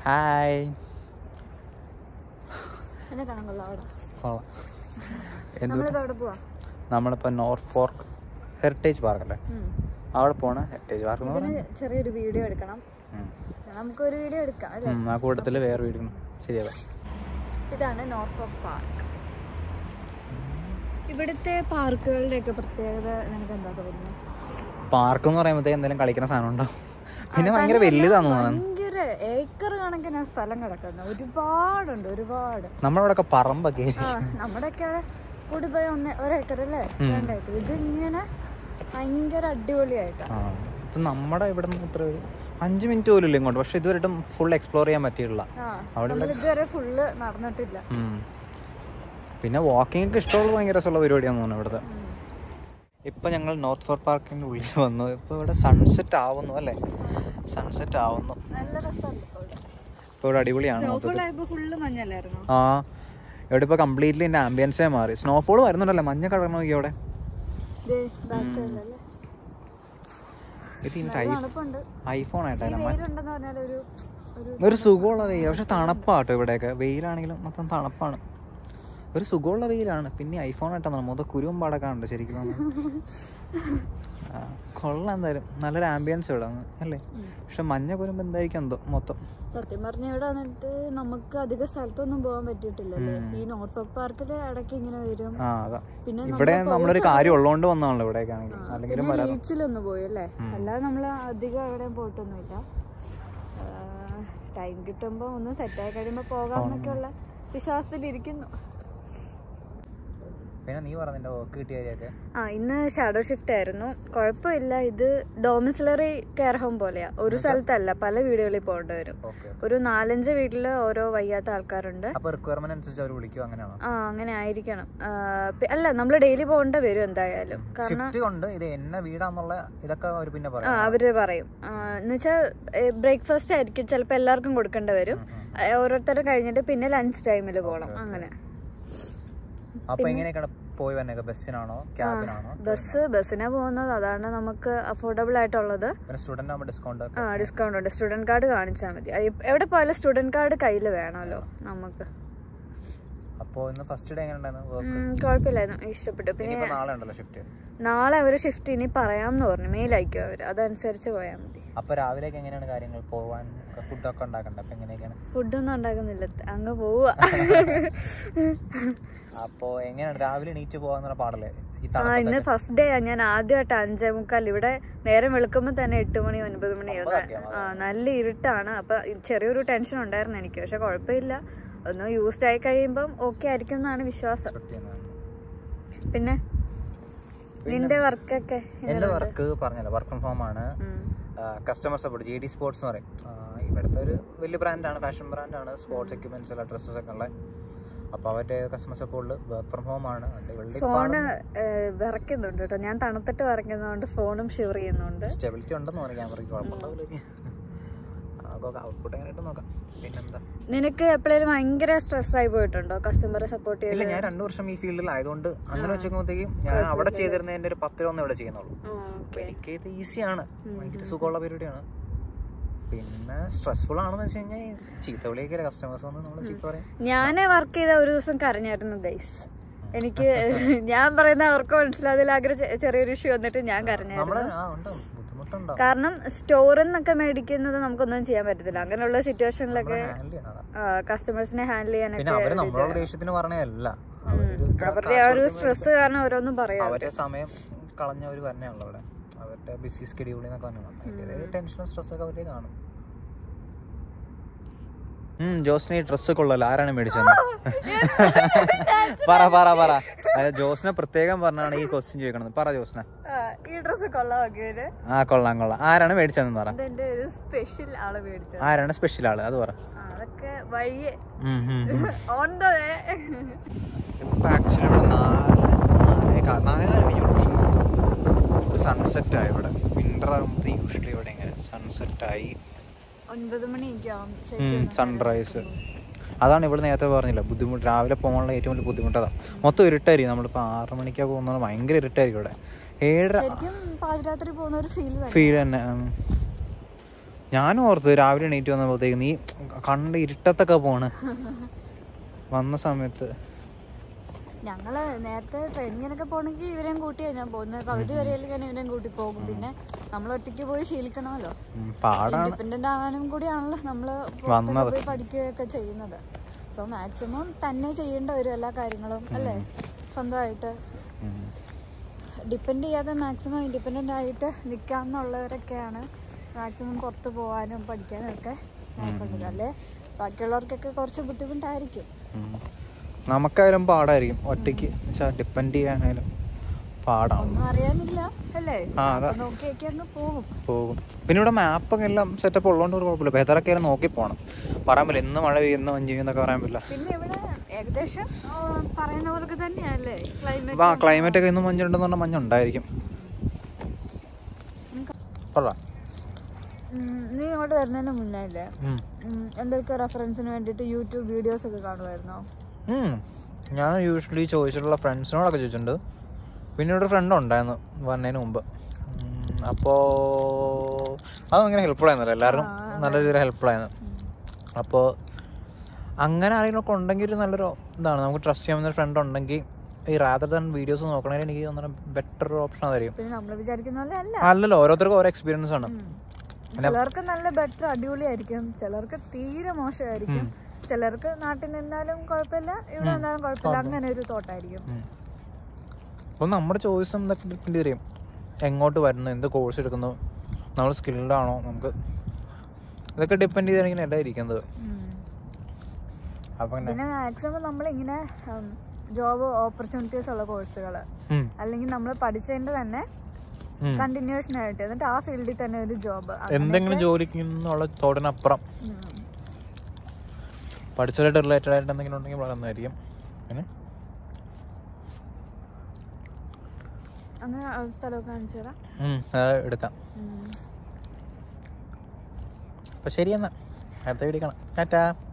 Hi എന്നെ കാണാൻ കൊള്ളാം അവിടെ കൊള്ളാം എന്ത് നമ്മളിപ്പോ എവിടെ പോവാ നമ്മളിപ്പോൾ നോർത്ത് ഫോർക്ക് ഹെറിറ്റേജ് പാർക്ക് അല്ലേ ഉം. അവിടെ പോണ ഹെറിറ്റേജ് പാർക്ക് എന്ന് ഇതിന് പറഞ്ഞാൽ ചെറിയൊരു വീഡിയോ എടുക്കണം ഉം. നമുക്കൊരു വീഡിയോ എടുക്കാം അല്ലേ ഉം, ആ കൂട്ടത്തിൽ വേറെ വീട് ശരിയാവാം ഇതാണ് നോർഫോക്ക് പാർക്ക് ഇവിടുത്തെ പാർക്കുകളുടെയൊക്കെ പ്രത്യേകത നിനക്ക് എന്താ തോന്നുന്നു പാർക്ക് എന്ന് പറയുമ്പോഴത്തേക്ക് എന്തെങ്കിലും കളിക്കുന്ന സാധനം ഉണ്ടാവും പിന്നെ ഭയങ്കര വലുതാന്ന് തോന്നുന്നു ഭയങ്കര ഏക്കർ കണക്കിന് സ്ഥലം കിടക്കുന്ന ഒരുപാടുണ്ട് ഒരുപാട് നമ്മളിവിടെയൊക്കെ പറമ്പൊക്കെ ആ നമ്മുടെയൊക്കെ കൂടി പോയ ഒന്ന് ഒരേക്കർ അല്ലേ രണ്ടേക്കർ ഇതിങ്ങനെ ഭയങ്കര അടിപൊളിയായിട്ടാണ് ആ ഇപ്പം നമ്മുടെ ഇവിടെ നിന്ന് ഇത്ര ഒരു അഞ്ച് മിനിറ്റ് പോലും ഇല്ല ഇങ്ങോട്ട് പക്ഷെ ഇതുവരെയായിട്ടും ഫുൾ എക്സ്പ്ലോർ ചെയ്യാൻ പറ്റിയിട്ടില്ല ആ അവിടെ നമ്മൾ ഇതുവരെ ഫുള്ള് നടന്നിട്ടില്ല ഉം. പിന്നെ വാക്കിംഗ് ഒക്കെ ഇഷ്ടമുള്ളത് ഭയങ്കര രസമുള്ള പരിപാടിയാന്ന് തോന്നുന്നു ഇവിടുത്തെ ഉം. ഇപ്പൊ ഞങ്ങൾ നോർത്ത് ഫോർ പാർക്കിന്റെ ഉള്ളിൽ വന്നു ഇപ്പൊ ഇവിടെ സൺസെറ്റ് ആവുന്നു അല്ലേ സൺസെറ്റ് ആവുന്നു നല്ല രസമല്ലേ ഇപ്പൊ ഇവിടെ അടിപൊളിയാണ് മൊത്തത്തിൽ സ്നോഫോളായപ്പോ ഫുള്ള് മഞ്ഞല്ലായിരുന്നു ആ ഇവിടെ ഇപ്പൊ കംപ്ലീറ്റ്ലി എന്റെ ആംബിയൻസേ മാറി സ്നോഫോൾ വരുന്നുണ്ടല്ലേ മഞ്ഞ കളർ നോക്കി അവിടെ ബാക്ക് സൈഡിലല്ലേ ഇത് ഈ നല്ല തണുപ്പുണ്ട് ഐഫോൺ ഈ ആയിട്ടല്ല വെയിലുണ്ടെന്ന് പറഞ്ഞാൽ ഒരു ഒരു ഒരു സുഖമുള്ള വെയിൽ പക്ഷെ തണുപ്പാട്ടോ ഇവിടെയൊക്കെ വെയിലാണെങ്കിലും മൊത്തം തണുപ്പാണ് ഒരു സുഖമുള്ള വെയിലാണ് പിന്നെ ഐഫോൺ ആയിട്ടാണ് മൊത്തം കുരുവും പാടൊക്കെ ഉണ്ട് ശരിക്കും പറഞ്ഞാൽ. ആ, കൊള്ളാം എന്തായാലും നല്ലൊരു ആംബിയൻസ് ഇവിടെ ആണ്, അല്ലേ ഉം. പക്ഷെ മഞ്ഞ കുരുമ്പ് എന്തായിരിക്കും എന്തോ മൊത്തം സത്യം പറഞ്ഞ ഇവിടെ വന്നിട്ട് നമുക്ക് അധിക സ്ഥലത്തൊന്നും പോകാൻ പറ്റിയിട്ടില്ലല്ലേ ഈ നോർത്ത് ഫോക്ക് പാർക്കിൽ ഇടയ്ക്ക് ഇങ്ങനെ വരും ആ അതാ പിന്നെ ഇവിടെ നമ്മളൊരു കാര്യം ഉള്ളതുകൊണ്ട് വന്നതാണല്ലോ ഇവിടെയൊക്കെ ആണെങ്കിൽ അല്ലെങ്കിലും പിന്നെ വരാം ബീച്ചിലൊന്ന് പോയി അല്ലേ അല്ലാതെ നമ്മൾ അധികം എവിടെയും പോയിട്ടൊന്നുമില്ല ടൈം കിട്ടുമ്പോൾ ഒന്ന് സെറ്റായി കഴിയുമ്പോൾ പോകാമെന്നൊക്കെയുള്ള വിശ്വാസത്തിലിരിക്കുന്നു പിന്നെ നീ പറഞ്ഞ വർക്ക് കിട്ടിയ കാര്യമൊക്കെ ആ ഇന്ന് ഷാഡോ ഷിഫ്റ്റ് ആയിരുന്നു കുഴപ്പമില്ല ഇത് ഡോമിസിലറി കെയർ ഹോം പോലെയാ ഒരു സ്ഥലത്തല്ല പല വീടുകളിൽ പോകേണ്ടി വരും ഓക്കെ ഒരു നാലഞ്ച് വീട്ടിൽ ഓരോ വയ്യാത്ത ആൾക്കാരുണ്ട് അപ്പൊ റിക്വയർമെന്റ് അനുസരിച്ച് അവർ വിളിക്കും അങ്ങനെയാണോ ആ അങ്ങനെ ആയിരിക്കണം ആ, പി- അല്ല നമ്മൾ ഡെയിലി പോകേണ്ട വരും എന്തായാലും കാരണം ഷിഫ്റ്റ് കൊണ്ട് ഇത് എന്ന വീടാന്നുള്ള ഇതൊക്കെ അവർ പിന്നെ ആ പറയാം അവര് പറയും എന്നുവെച്ചാൽ ബ്രേക്ക്ഫാസ്റ്റ് ആയിരിക്കും ചിലപ്പോൾ എല്ലാവർക്കും കൊടുക്കേണ്ടി വരും ആ, ഓരോരുത്തർ കഴിഞ്ഞിട്ട് പിന്നെ ലഞ്ച് ടൈമിൽ പോകണം അങ്ങനെ അപ്പൊ എങ്ങനെയൊക്കെയാണ് പോയി വന്നേക്കെ ബസ്സിനാണോ ക്യാബിനാണോ ബസ് ബസ്സിനാ പോകുന്നത് അതാണ് നമുക്ക് അഫോർഡബിൾ ആയിട്ടുള്ളത് പിന്നെ സ്റ്റുഡന്റ് ആകുമ്പോൾ ഡിസ്കൗണ്ട് ഒക്കെ ആ ഡിസ്കൗണ്ട് ഉണ്ട് സ്റ്റുഡന്റ് കാർഡ് കാണിച്ചാൽ മതി അത് എപ്പ- എവിടെ പോയാലും സ്റ്റുഡന്റ് കാർഡ് കയ്യിൽ വേണമല്ലോ നമുക്ക് അപ്പോ ഇന്ന് ഫസ്റ്റ് ഡേ എങ്ങനെ ഉണ്ടായിരുന്നു വർക്ക് ഉം, കുഴപ്പമില്ലായിരുന്നു ഇഷ്ടപ്പെട്ടു പിന്നെ ഇനിയിപ്പോ നാളെ ഉണ്ടല്ലോ ഷിഫ്റ്റ് നാളെ അവർ ഷിഫ്റ്റ് ഇനി പറയാമെന്ന് പറഞ്ഞു മെയിൽ അയക്കും അവർ അതനുസരിച്ച് പോയാൽ മതി അപ്പൊ രാവിലേക്ക് എങ്ങനെയാണ് കാര്യങ്ങൾ പോവാൻ ഫുഡൊക്കെ ഉണ്ടാക്കണ്ട അപ്പൊ എങ്ങനെയൊക്കെയാണ് ഫുഡൊന്നും ഉണ്ടാക്കുന്നില്ല അങ്ങ് പോവുക അപ്പോ എങ്ങനെയാണ് രാവിലെ എണീറ്റ് പോകാന്നുള്ള പാടല്ലേ ഈ ആ തണുപ്പത്ത് ഇന്ന് ഫസ്റ്റ് ഡേ ഞാൻ ആദ്യമായിട്ട് അഞ്ചേ മുക്കാൽ ഇവിടെ നേരം വെളുക്കുമ്പോൾ തന്നെ എട്ട് മണി ഒൻപത് മണിയോ ആ നല്ല ഇരുട്ടാണ് അപ്പൊ ഈ ചെറിയൊരു ടെൻഷൻ ഉണ്ടായിരുന്നു എനിക്ക് പക്ഷെ കുഴപ്പമില്ല ഒന്ന് യൂസ്ഡ് ആയി കഴിയുമ്പം ഓക്കെ ആയിരിക്കും എന്നാണ് വിശ്വാസം expect ചെയ്യുന്നത്. പിന്നെ നിന്റെ വർക്കൊക്കെ എന്റെ വർക്ക് പറഞ്ഞല്ലോ വർക്ക് ഫ്രം ഹോം ആണ് customer support G D sports എന്ന് പറയും ആ, ഇവിടുത്തെ ഒരു വലിയ ബ്രാൻഡാണ് ഫാഷൻ ബ്രാൻഡാണ് സ്പോർട്സ് എക്യുപ്മെന്റ്സ് എല്ലാ ഡ്രസ്സസ് ഒക്കെ ഉള്ളത് അപ്പൊ അവരുടെ കസ്റ്റമർ സപ്പോർട്ടിൽ വർക്ക് ഫ്രം ഹോം ആണ് ഫോണ് വിറയ്ക്കുന്നുണ്ട് കേട്ടോ ഞാൻ തണുത്തിട്ട് വിറയ്ക്കുന്നതുകൊണ്ട് ഫോണും ഷിവർ ചെയ്യുന്നുണ്ട് സ്റ്റെബിലിറ്റി ഉണ്ടെന്ന് തോന്നുന്നു ക്യാമറയ്ക്ക് കുഴപ്പമുണ്ടാവില്ല ഔട്ട്പുട്ട് എങ്ങനെയായിട്ട് നോക്കാം പിന്നെന്താ നിനക്ക് എപ്പോഴേലും ഭയങ്കര സ്ട്രെസ് ആയി പോയിട്ടുണ്ടോ കസ്റ്റമറെ സപ്പോർട്ട് ഇല്ല ചെയ്ത് ഞാൻ രണ്ടു വർഷം ഈ ഫീൽഡിലായതുകൊണ്ട് അങ്ങനെ വെച്ചേക്കുമ്പോഴത്തേക്കും ഞാൻ അവിടെ ചെയ്തിരുന്നതിന്റെ ഒരു പത്ത് രൂപ ഇവിടെ ചെയ്യുന്നുള്ളൂ അപ്പൊ എനിക്ക് ഇത് ഈസിയാണ് ഭയങ്കര സുഖമുള്ള പരിപാടിയാണ് പിന്നെ സ്ട്രെസ്ഫുൾ ആണെന്ന് വെച്ച് കഴിഞ്ഞാൽ ചീത്ത വിളിയൊക്കെ കസ്റ്റമേഴ്സ് വന്ന് നമ്മൾ ചീത്ത പറയും ഞാൻ വർക്ക് ചെയ്ത ഒരു ദിവസം കരഞ്ഞായിരുന്നു ഗൈസ് എനിക്ക് ഞാൻ പറയുന്ന അവർക്ക് മനസ്സിലാതിൽ ആഗ്രഹ ചെറിയൊരു ഇഷ്യൂ വന്നിട്ട് ഞാൻ കരഞ്ഞായിരുന്നു നമ്മളെ ആ ഉണ്ടാവും ബുദ്ധിമുട്ടുണ്ടാവും കാരണം സ്റ്റോറിൽ നിന്നൊക്കെ മേടിക്കുന്നത് നമുക്കൊന്നും ചെയ്യാൻ പറ്റത്തില്ല അങ്ങനെയുള്ള സിറ്റുവേഷനിലൊക്കെ ഹാൻഡിൽ ചെയ്യണം അതാ. കസ്റ്റമേഴ്സിനെ ഹാൻഡിൽ പിന്നെ ചെയ്യാനൊക്കെ അവര് നമ്മളോട് ദേഷ്യത്തിന് പറഞ്ഞതല്ല അവരൊരു ഇത്ര അവരുടെ ആ ഒരു സ്ട്രെസ് കാരണം ഓരോന്നും പറയാം അവരുടെ സമയം കളഞ്ഞവര് പറഞ്ഞാണല്ലോ അവിടെ അവരുടെ ബിസി സ്കെഡ്യൂളിൽ നിന്നൊക്കെ വന്നു ടെൻഷനും സ്ട്രെസ്സൊക്കെ അവരുടെ കാണും ജോസിന് ഈ ഡ്രസ്സ് കൊള്ളല്ലോ ആരാണ് മേടിച്ചത് പറ പറ പറ അല്ല ജോസിനെ പ്രത്യേകം പറഞ്ഞാണ് ഈ ക്വസ്റ്റ്യൻ ചോദിക്കണത് പറ ജോസിനെ ഈ ഡ്രസ് കൊള്ളാമൊക്കെ ആ കൊള്ളാം കൊള്ളാം ആരാണ് മേടിച്ചതെന്ന് പറ ഇതെന്റെ ഒരു സ്പെഷ്യൽ ആള് മേടിച്ചത് ആരാണ് സ്പെഷ്യൽ ആള് അത് പറ അതൊക്കെ വഴിയെ ഉം, ഉം, ഉം. ഓൺ ദ വേ ഇപ്പൊ ആക്ച്വലി ഇവിടെ നാല് നാലേകാ- നാലേകാല് കഴിഞ്ഞു പക്ഷെ ഒരു സൺസെറ്റ് ആയി ഇവിടെ വിന്റർ ആകുമ്പോൾ യൂഷ്വലി ഇവിടെ ഇങ്ങനെ സൺസെറ്റ് ആയി ഒൻപത് മണിയൊക്കെ ആവും സൺറൈസ് അതാണ് ഇവിടെ നേരത്തെ പറഞ്ഞില്ല ബുദ്ധിമുട്ട് രാവിലെ പോകാനുള്ള ഏറ്റവും വലിയ ബുദ്ധിമുട്ട് അതാ മൊത്തം ഇരുട്ടായിരിക്കും നമ്മളിപ്പോൾ ആറ് മണിക്കാ പോകുന്നത് ഭയങ്കര ഇരുട്ടായിരിക്കും ഇവിടെ ഏഴര ശരിക്കും പാതിരാത്രി പോകുന്ന ഒരു ഫീൽ തന്നെ ഫീൽ തന്നെ ഉം. ഞാനും ഓർത്ത് രാവിലെ എണീറ്റ് വന്നപ്പോഴത്തേക്ക് നീ കണ്ട് ഇരുട്ടത്തൊക്കെ പോണ് വന്ന സമയത്ത് ഞങ്ങള് നേരത്തെ ട്രെയിനിങ്ങിനൊക്കെ പോണെങ്കിൽ ഇവരെയും കൂട്ടിയാണ് ഞാൻ പോകുന്നത് പകുതി വരെയല്ലേ ഞാൻ ഇവരെയും കൂട്ടി പോകും പിന്നെ നമ്മൾ ഒറ്റയ്ക്ക് പോയി ശീലിക്കണമല്ലോ ഉം, പാടാണ് ഇൻഡിപെൻഡന്റ് ആവാനും കൂടിയാണല്ലോ നമ്മള് വന്നത്. പുറത്തൊക്കെ പോയി പഠിക്കുകയൊക്കെ ചെയ്യുന്നത് സോ മാക്സിമം തന്നെ ചെയ്യേണ്ട വരും എല്ലാ കാര്യങ്ങളും അല്ലേ സ്വന്തമായിട്ട് ഉം. ഡിപ്പെൻഡ് ചെയ്യാതെ മാക്സിമം ഇൻഡിപെൻഡന്റ് ആയിട്ട് നിൽക്കാമെന്നുള്ളവരൊക്കെയാണ് മാക്സിമം പുറത്ത് പോകാനും പഠിക്കാനും ഒക്കെ നോക്കേണ്ടത് അല്ലേ ബാക്കിയുള്ളവർക്കൊക്കെ കുറച്ച് ബുദ്ധിമുട്ടായിരിക്കും ഉം. നമുക്കായാലും പാടായിരിക്കും ഒറ്റയ്ക്ക് ഡിപ്പെൻഡ് ചെയ്യാനായാലും പാടാണ് ഒന്നും അറിയാനില്ല അല്ലേ ആ അതാ അപ്പൊ നോക്കിയൊക്കെ അങ്ങ് പോകും പോകും പിന്നെ ഇവിടെ മാപ്പൊക്കെ എല്ലാം സെറ്റപ്പ് ഉള്ളതുകൊണ്ട് ഒരു കുഴപ്പമില്ല ബെതറൊക്കെ ആയാലും നോക്കി പോകണം പറയാൻ പറ്റില്ല ഇന്ന് മഴ പെയ്യുന്ന മഞ്ഞ് പെയ്യുന്നൊക്കെ പറയാൻ പറ്റില്ല പിന്നെ ഇവിടെ ഏകദേശം ആ, പറയുന്ന പോലൊക്കെ തന്നെയല്ലേ ആ ക്ലൈമറ്റ് ക്ലൈമറ്റ് ഒക്കെ ഇന്ന് മഞ്ഞുണ്ടെന്ന് പറഞ്ഞാൽ മഞ്ഞുണ്ടായിരിക്കും പറ നീ ഇങ്ങോട്ട് വരുന്നതിന് മുന്നേ അല്ലേ ഉം. ഉം, എന്തൊക്കെ റെഫറൻസിന് വേണ്ടിയിട്ട് യൂട്യൂബ് വീഡിയോസ് ഒക്കെ കാണുമായിരുന്നോ ഉം. ഞാൻ യൂഷ്വലി ചോദിച്ചിട്ടുള്ള ഫ്രണ്ട്സിനോടൊക്കെ ചോദിച്ചിട്ടുണ്ട് പിന്നെ ഇവിടെ ഫ്രണ്ട് ഉണ്ടായിരുന്നു വന്നതിന് മുമ്പ് ഉം, അപ്പോ അത് ഭയങ്കര ഹെൽപ്ഫുൾ ആയിരുന്നല്ലോ എല്ലാവരും നല്ല രീതിയിൽ ഹെൽപ്ഫുൾ ആയിരുന്നു അപ്പോൾ അങ്ങനെ ആരെങ്കിലും ഒക്കെ ഉണ്ടെങ്കിൽ ഒരു നല്ലൊരു ഇതാണ് നമുക്ക് ട്രസ്റ്റ് ചെയ്യാവുന്ന ഫ്രണ്ട് ഉണ്ടെങ്കിൽ ഈ റാദർ ദാൻ വീഡിയോസ് നോക്കണമെങ്കിൽ എനിക്ക് തോന്നുന്ന ബെറ്റർ ഓപ്ഷൻ അതായിരിക്കും പിന്നെ നമ്മൾ വിചാരിക്കുന്ന പോലെ അല്ല അല്ലല്ലോ ഓരോരുത്തർക്കും ഓരോ എക്സ്പീരിയൻസ് ആണ് ഉം. ചിലർക്ക് നല്ല ബെറ്റർ അടിപൊളിയായിരിക്കും ചിലർക്ക് തീരെ മോശമായിരിക്കും ചിലർക്ക് നാട്ടിൽ നിന്നാലും കുഴപ്പമില്ല ഇവിടെ നിന്നാലും കുഴപ്പമില്ല അങ്ങനെ ഒരു തോട്ടായിരിക്കും അപ്പോൾ നമ്മുടെ ചോയ്സും ഇതൊക്കെ ഡിപ്പെൻഡ് ചെയ്യും എങ്ങോട്ട് വരുന്നു എന്ത് കോഴ്സ് എടുക്കുന്നു നമ്മൾ സ്കിൽഡ് ആണോ നമുക്ക് ഇതൊക്കെ ഡിപ്പെൻഡ് ചെയ്തായിരിക്കും എല്ലാം ഇരിക്കുന്നത് അപ്പം പിന്നെ മാക്സിമം നമ്മളിങ്ങനെ ജോബ് ഓപ്പർച്യൂണിറ്റീസ് ഉള്ള കോഴ്സുകൾ ഉം, അല്ലെങ്കിൽ നമ്മൾ പഠിച്ചതിന്റെ തന്നെ ഉം. കണ്ടിന്യൂഷൻ ആയിട്ട് എന്നിട്ട് ആ ഫീൽഡിൽ തന്നെ ഒരു ജോബ് എന്തെങ്കിലും ജോലിക്ക് എന്നുള്ള തോടിനപ്പുറം പഠിച്ചതായിട്ട് റിലേറ്റഡ് ആയിട്ട് എന്തെങ്കിലും ഉണ്ടെങ്കിൽ വളരെ നന്നായിരിക്കും പിന്നെ അങ്ങനെ ആ സ്ഥലമൊക്കെ കാണിച്ചു തരാം ഉം, അത് എടുക്കാം ഉം. അപ്പം ശരി എന്നാൽ അടുത്ത വീഡിയോ കാണാം ടാറ്റാ